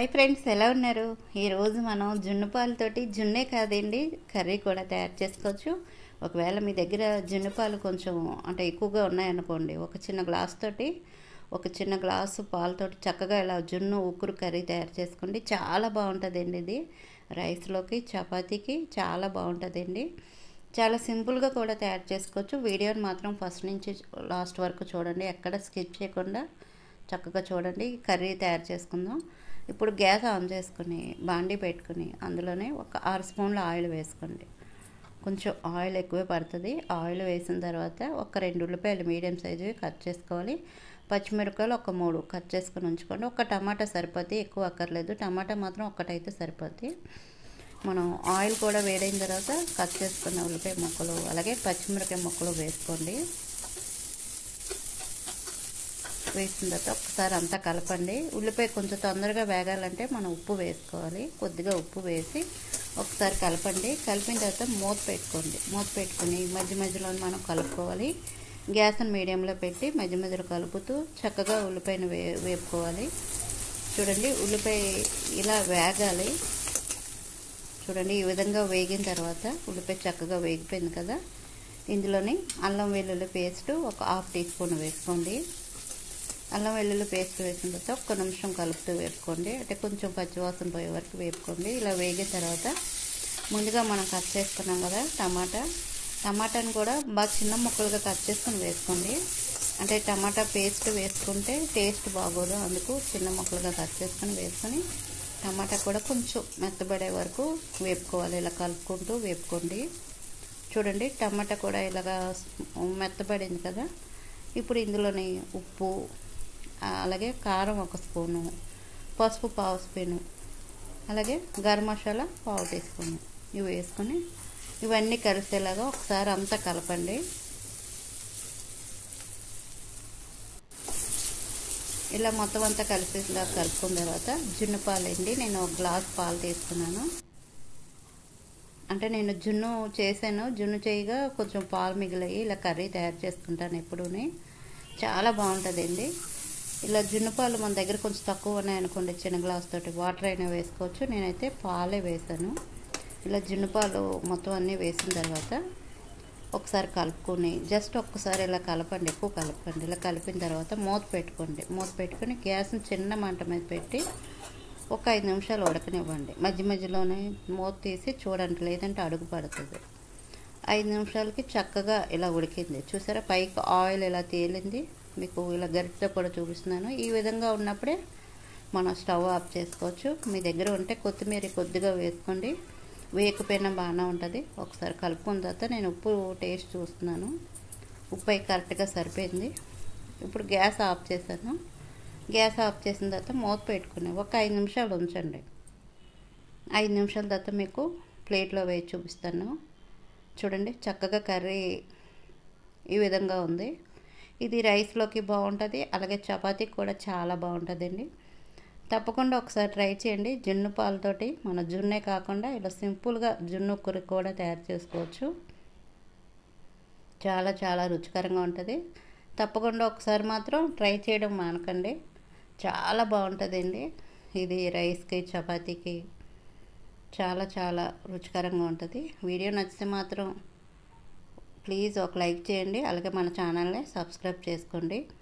hi friends ఎలా ఉన్నారు ఈరోజు మనం జున్ను పాలతోటి జున్నే కాదండి కర్రీ కూడా తయారు చేసుకోవచ్చు ఒకవేళ మీ దగ్గర జున్ను పాలు కొంచెం అంటే ఎక్కువగా ఉన్నాయనుకోండి ఒక చిన్న గ్లాస్ తోటి ఒక చిన్న గ్లాసు పాలతోటి చక్కగా ఇలా జున్ను ఉక్కురు కర్రీ తయారు చేసుకోండి చాలా బాగుంటుందండి ఇది రైస్లోకి చపాతీకి చాలా బాగుంటుందండి చాలా సింపుల్గా కూడా తయారు చేసుకోవచ్చు వీడియోని మాత్రం ఫస్ట్ నుంచి లాస్ట్ వరకు చూడండి ఎక్కడ స్కిప్ చేయకుండా చక్కగా చూడండి కర్రీ తయారు చేసుకుందాం ఇప్పుడు గ్యాస్ ఆన్ చేసుకుని బాండీ పెట్టుకుని అందులోనే ఒక ఆరు స్పూన్ల ఆయిల్ వేసుకోండి కొంచెం ఆయిల్ ఎక్కువే పడుతుంది ఆయిల్ వేసిన తర్వాత ఒక రెండు ఉల్లిపాయలు మీడియం సైజువి కట్ చేసుకోవాలి పచ్చిమిరపకాయలు ఒక మూడు కట్ చేసుకొని ఉంచుకోండి ఒక టమాటా సరిపోద్ది ఎక్కువ అక్కర్లేదు టమాటా మాత్రం ఒక్కటైతే సరిపోద్ది మనం ఆయిల్ కూడా వేడైన తర్వాత కట్ చేసుకున్న ఉల్లిపాయ ముక్కలు అలాగే పచ్చిమిరపకాయ ముక్కలు వేసుకోండి వేసిన తర్వాత ఒకసారి అంతా కలపండి ఉల్లిపాయ కొంచెం తొందరగా వేగాలంటే మనం ఉప్పు వేసుకోవాలి కొద్దిగా ఉప్పు వేసి ఒకసారి కలపండి కలిపిన తర్వాత మూత పెట్టుకోండి మూత పెట్టుకుని మధ్య మధ్యలో మనం కలుపుకోవాలి గ్యాస్ని మీడియంలో పెట్టి మధ్య మధ్యలో కలుపుతూ చక్కగా ఉల్లిపాయను వే వేపుకోవాలి చూడండి ఉల్లిపాయ ఇలా వేగాలి చూడండి ఈ విధంగా వేగిన తర్వాత ఉల్లిపాయ చక్కగా వేగిపోయింది కదా ఇందులోని అల్లం వెల్లుల్లి పేస్ట్ ఒక హాఫ్ టీ స్పూన్ వేసుకోండి అల్లం వెల్లుల్లి పేస్ట్ వేసిన తర్వాత ఒక్క నిమిషం కలుపుతూ వేపుకోండి అంటే కొంచెం పచ్చివాసన పోయే వరకు వేపుకోండి ఇలా వేగిన తర్వాత ముందుగా మనం కట్ చేసుకున్నాం కదా టమాటా టమాటాని కూడా బాగా చిన్న ముక్కలుగా కట్ చేసుకొని వేసుకోండి అంటే టమాటా పేస్ట్ వేసుకుంటే టేస్ట్ బాగోదు అందుకు చిన్న ముక్కలుగా కట్ చేసుకొని వేసుకొని టమాటా కూడా కొంచెం మెత్తబడే వరకు వేపుకోవాలి ఇలా కలుపుకుంటూ వేపుకోండి చూడండి టమాటా కూడా ఇలాగా మెత్తబడింది కదా ఇప్పుడు ఇందులోని ఉప్పు అలాగే కారం ఒక స్పూను పసుపు పావు స్పూను అలాగే గరం మసాలా పావు టీ స్పూను ఇవి వేసుకొని ఇవన్నీ కలిసేలాగా ఒకసారి అంతా కలపండి ఇలా మొత్తం అంతా కలిసేలా కలుపుకున్న తర్వాత జున్ను పాలు అండి నేను ఒక గ్లాస్ పాలు తీసుకున్నాను అంటే నేను జున్ను చేశాను జున్ను చేయగా కొంచెం పాలు మిగిలాయి ఇలా కర్రీ తయారు చేసుకుంటాను ఎప్పుడూని చాలా బాగుంటుందండి ఇలా జున్ను పాలు మన దగ్గర కొంచెం తక్కువ ఉన్నాయనుకోండి చిన్న గ్లాస్ తోటి వాటర్ అయినా వేసుకోవచ్చు నేనైతే పాలే వేసాను ఇలా జున్ను పాలు మొత్తం అన్నీ వేసిన తర్వాత ఒకసారి కలుపుకొని జస్ట్ ఒక్కసారి ఇలా కలపండి ఎక్కువ కలపండి ఇలా కలిపిన తర్వాత మూత పెట్టుకోండి మూత పెట్టుకొని గ్యాస్ని చిన్న మంట మీద పెట్టి ఒక ఐదు నిమిషాలు ఉడకనివ్వండి మధ్య మధ్యలోనే మూత తీసి చూడండి లేదంటే అడుగు పడుతుంది ఐదు నిమిషాలకి చక్కగా ఇలా ఉడికింది చూసారా పైకి ఆయిల్ ఇలా తేలింది మీకు ఇలా గరిటతో కూడా చూపిస్తున్నాను ఈ విధంగా ఉన్నప్పుడే మనం స్టవ్ ఆఫ్ చేసుకోవచ్చు మీ దగ్గర ఉంటే కొత్తిమీర కొద్దిగా వేసుకోండి వేయకపోయినా బాగానే ఉంటుంది ఒకసారి కలుపుకున్న తర్వాత నేను ఉప్పు టేస్ట్ చూస్తున్నాను ఉప్పు అయి కరెక్ట్గా సరిపోయింది ఇప్పుడు గ్యాస్ ఆఫ్ చేశాను గ్యాస్ ఆఫ్ చేసిన తర్వాత మూత పెట్టుకుని ఒక ఐదు నిమిషాలు ఉంచండి ఐదు నిమిషాల తర్వాత మీకు ప్లేట్లో వేసి చూపిస్తాను చూడండి చక్కగా కర్రీ ఈ విధంగా ఉంది ఇది రైస్లోకి బాగుంటుంది అలాగే చపాతీకి కూడా చాలా బాగుంటుందండి తప్పకుండా ఒకసారి ట్రై చేయండి జున్ను పాలతోటి మన జున్నే కాకుండా ఇలా సింపుల్గా జున్ను కూర కూడా తయారు చేసుకోవచ్చు చాలా చాలా రుచికరంగా ఉంటుంది తప్పకుండా ఒకసారి మాత్రం ట్రై చేయడం మానకండి చాలా బాగుంటుందండి ఇది రైస్కి చపాతీకి చాలా చాలా రుచికరంగా ఉంటుంది వీడియో నచ్చితే మాత్రం ప్లీజ్ ఒక లైక్ చేయండి అలాగే మన ఛానల్ని సబ్స్క్రైబ్ చేసుకోండి